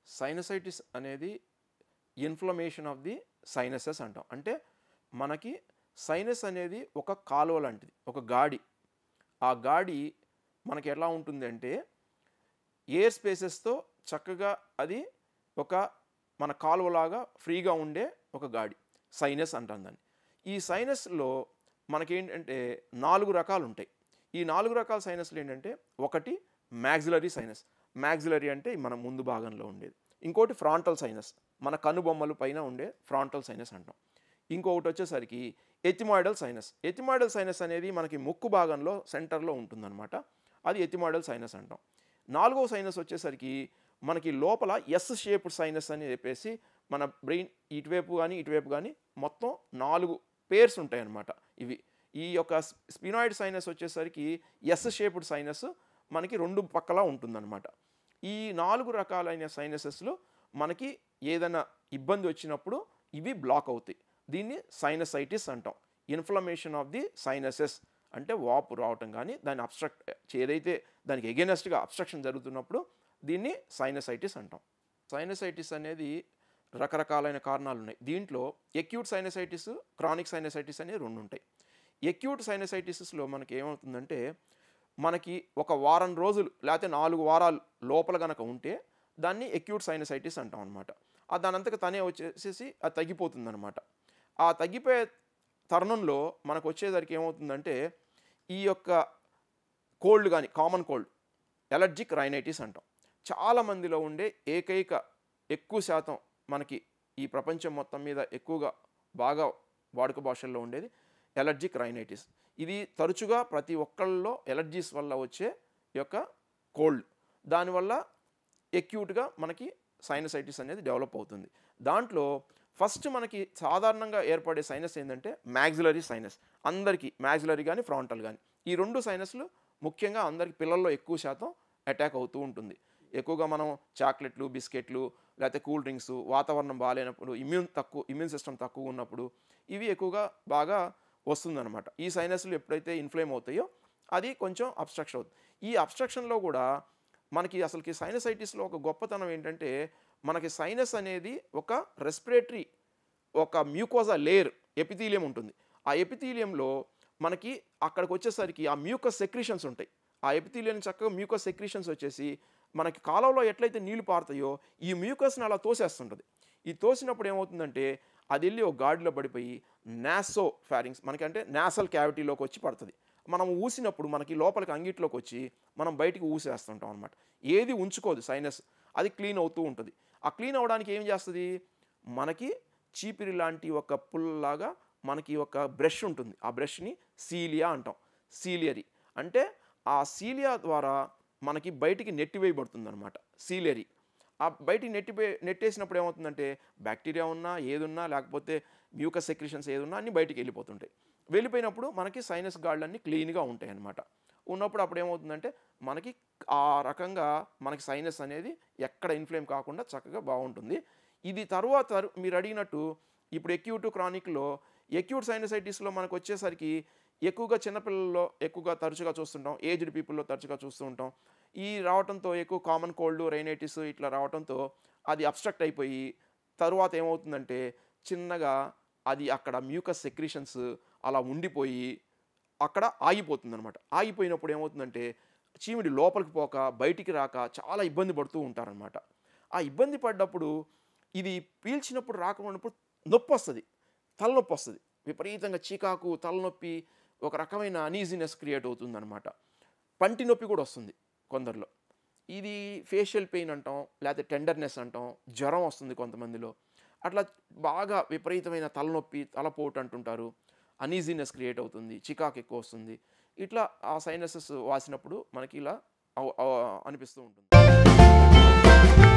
sinusitis అనేది inflammation of the sinuses అంటాం అంటే మనకి సైనస్ అనేది ఒక కాలువ లాంటిది ఒక గాడి ఆ గాడి మనకి ఎలా ఉంటుంది అంటే ఎయిర్ స్పేసెస్తో చక్కగా అది ఒక మన కాలువలాగా ఫ్రీగా ఉండే ఒక గాడి సైనస్ అంటాం దాన్ని ఈ సైనస్లో మనకేంటంటే నాలుగు రకాలు ఉంటాయి ఈ నాలుగు రకాల సైనస్లు ఏంటంటే ఒకటి మ్యాగ్జిలరీ సైనస్ మ్యాగ్జిలరీ అంటే మన ముందు భాగంలో ఉండేది ఇంకోటి ఫ్రాంటల్ సైనస్ మన కనుబొమ్మలు పైన ఉండే ఫ్రాంటల్ సైనస్ అంటాం ఇంకొకటి వచ్చేసరికి ఎథిమాయిడల్ సైనస్ ఎథిమాయిడల్ సైనస్ అనేది మనకి ముక్కు భాగంలో సెంటర్లో ఉంటుందన్నమాట అది ఎథిమాయిడల్ సైనస్ అంటాం నాలుగో సైనస్ వచ్చేసరికి మనకి లోపల ఎస్ షేప్డ్ సైనస్ అని చెప్పేసి మన బ్రెయిన్ ఇటువైపు కానీ ఇటువైపు కానీ మొత్తం నాలుగు పేర్స్ ఉంటాయి అన్నమాట ఇవి ఈ యొక్క స్పినాయిడ్ సైనస్ వచ్చేసరికి ఎస్ షేప్డ్ సైనస్ మనకి రెండు పక్కలా ఉంటుందన్నమాట ఈ నాలుగు రకాలైన సైనసెస్లో మనకి ఏదైనా ఇబ్బంది వచ్చినప్పుడు ఇవి బ్లాక్ అవుతాయి దీన్ని సైనసైటిస్ అంటాం ఇన్ఫ్లమేషన్ ఆఫ్ ది సైనసెస్ అంటే వాపు రావటం కానీ దాన్ని అబ్స్ట్రక్ట్ ఏదైతే దానికి ఎగెనెస్ట్గా అబ్స్ట్రక్షన్ జరుగుతున్నప్పుడు దీన్ని సైనసైటిస్ అంటాం సైనసైటిస్ అనేది రకరకాలైన కారణాలు ఉన్నాయి దీంట్లో ఎక్యూట్ సైనసైటిస్ క్రానిక్ సైనసైటిస్ అనేవి రెండు ఉంటాయి ఎక్యూట్ సైనసైటిస్లో మనకి ఏమవుతుందంటే మనకి ఒక వారం రోజులు లేకపోతే నాలుగు వారాలు లోపల గనక ఉంటే దాన్ని ఎక్యూట్ సైనసైటిస్ అంటాం అనమాట ఆ దానంతకు తనే వచ్చేసేసి అది తగ్గిపోతుంది అనమాట ఆ తగ్గిపోయే తరుణంలో మనకు వచ్చేసరికి ఏమవుతుందంటే ఈ యొక్క కోల్డ్ కానీ కామన్ కోల్డ్ ఎలర్జిక్ రైనైటిస్ అంటాం చాలా మందిలో ఉండే ఏకైక ఎక్కువ శాతం మనకి ఈ ప్రపంచం మొత్తం మీద ఎక్కువగా బాగా వాడుక భాషల్లో ఉండేది ఎలర్జిక్ రైనైటిస్ ఇది తరచుగా ప్రతి ఒక్కళ్ళలో ఎలర్జీస్ వల్ల వచ్చే యొక్క కోల్డ్ దానివల్ల ఎక్యూట్గా మనకి సైనసైటిస్ అనేది డెవలప్ అవుతుంది దాంట్లో ఫస్ట్ మనకి సాధారణంగా ఏర్పడే సైనస్ ఏంటంటే మ్యాగ్జిలరీ సైనస్ అందరికీ మ్యాగ్జిలరీ కానీ ఫ్రాంటల్ కానీ ఈ రెండు సైనస్లు ముఖ్యంగా అందరికి పిల్లల్లో ఎక్కువ శాతం అటాక్ అవుతూ ఉంటుంది ఎక్కువగా మనం చాక్లెట్లు బిస్కెట్లు లేకపోతే కూల్ డ్రింక్స్ వాతావరణం బాగాలేనప్పుడు ఇమ్యూన్ తక్కువ ఇమ్యూన్ సిస్టమ్ తక్కువ ఉన్నప్పుడు ఇవి ఎక్కువగా బాగా వస్తుందన్నమాట ఈ సైనస్లు ఎప్పుడైతే ఇన్ఫ్లేమ్ అవుతాయో అది కొంచెం అబ్స్ట్రక్షన్ అవుతుంది ఈ అబ్స్ట్రక్షన్లో కూడా మనకి అసలుకి సైనసైటిస్లో ఒక గొప్పతనం ఏంటంటే మనకి సైనస్ అనేది ఒక రెస్పిరేటరీ ఒక మ్యూకోజా లేయర్ ఎపిథీలియం ఉంటుంది ఆ ఎపిథీలియంలో మనకి అక్కడికి వచ్చేసరికి ఆ మ్యూకస్ సెక్రీషన్స్ ఉంటాయి ఆ ఎపిథీలియం చక్కగా మ్యూకస్ సెక్రీషన్స్ వచ్చేసి మనకి కాలంలో ఎట్లయితే నీళ్లు పారుతాయో ఈ మ్యూకస్ని అలా తోసేస్తుంటుంది ఈ తోసినప్పుడు ఏమవుతుందంటే అది వెళ్ళి ఒక గాడిలో పడిపోయి నాసో ఫ్యారింగ్స్ మనకంటే నాసల్ క్యావిటీలోకి వచ్చి పడుతుంది మనం ఊసినప్పుడు మనకి లోపలికి అంగిట్లోకి వచ్చి మనం బయటికి ఊసేస్తుంటాం అనమాట ఏది ఉంచుకోదు సైనస్ అది క్లీన్ అవుతూ ఉంటుంది ఆ క్లీన్ అవ్వడానికి ఏం చేస్తుంది మనకి చీపిరి లాంటి ఒక పుల్లలాగా మనకి ఒక బ్రష్ ఉంటుంది ఆ బ్రష్ని సీలియా అంటాం సీలియరీ అంటే ఆ సీలియా ద్వారా మనకి బయటికి నెట్టివేయబడుతుంది అనమాట సీలియరీ ఆ బయటికి నెట్టిపోయి నెట్టేసినప్పుడు ఏమవుతుందంటే బ్యాక్టీరియా ఉన్నా ఏదున్నా లేకపోతే మ్యూకస్ సెక్రిషన్స్ ఏదున్నా అన్నీ బయటికి వెళ్ళిపోతుంటాయి వెళ్ళిపోయినప్పుడు మనకి సైనస్ గాళ్ళన్నీ క్లీన్గా ఉంటాయి అన్నమాట ఉన్నప్పుడు అప్పుడు ఏమవుతుందంటే మనకి ఆ రకంగా మనకి సైనస్ అనేది ఎక్కడ ఇన్ఫ్లేమ్ కాకుండా చక్కగా బాగుంటుంది ఇది తర్వాత మీరు అడిగినట్టు ఇప్పుడు ఎక్యూట్ క్రానిక్లో ఎక్యూట్ సైనసైటిస్లో మనకు వచ్చేసరికి ఎక్కువగా చిన్నపిల్లల్లో ఎక్కువగా తరచుగా చూస్తుంటాం ఏజ్డ్ పీపుల్లో తరచుగా చూస్తూ ఉంటాం ఈ రావడంతో ఎక్కువ కామన్ కోల్డ్ రైనైటిస్ ఇట్లా రావడంతో అది అబ్స్ట్రక్ట్ అయిపోయి తరువాత ఏమవుతుందంటే చిన్నగా అది అక్కడ మ్యూకస్ సెక్రీషన్స్ అలా ఉండిపోయి అక్కడ ఆగిపోతుంది అనమాట ఆగిపోయినప్పుడు ఏమవుతుందంటే చీమిడి లోపలికి పోక బయటికి రాక చాలా ఇబ్బంది పడుతూ ఉంటారనమాట ఆ ఇబ్బంది పడ్డప్పుడు ఇది పీల్చినప్పుడు రాకున్నప్పుడు నొప్పి వస్తుంది తలనొప్పి వస్తుంది విపరీతంగా చీకాకు తలనొప్పి ఒక రకమైన అనీజినెస్ క్రియేట్ అవుతుందన్నమాట పంటి నొప్పి కూడా వస్తుంది కొందరిలో ఇది ఫేషియల్ పెయిన్ అంటాం లేకపోతే టెండర్నెస్ అంటాం జ్వరం వస్తుంది కొంతమందిలో అట్లా బాగా విపరీతమైన తలనొప్పి తలపోటు అంటుంటారు అనీజీనెస్ క్రియేట్ అవుతుంది చికాకు ఎక్కువ వస్తుంది ఇట్లా ఆ సైనసెస్ వాసినప్పుడు మనకి ఇలా అవ- అవ- అనిపిస్తూ ఉంటుంది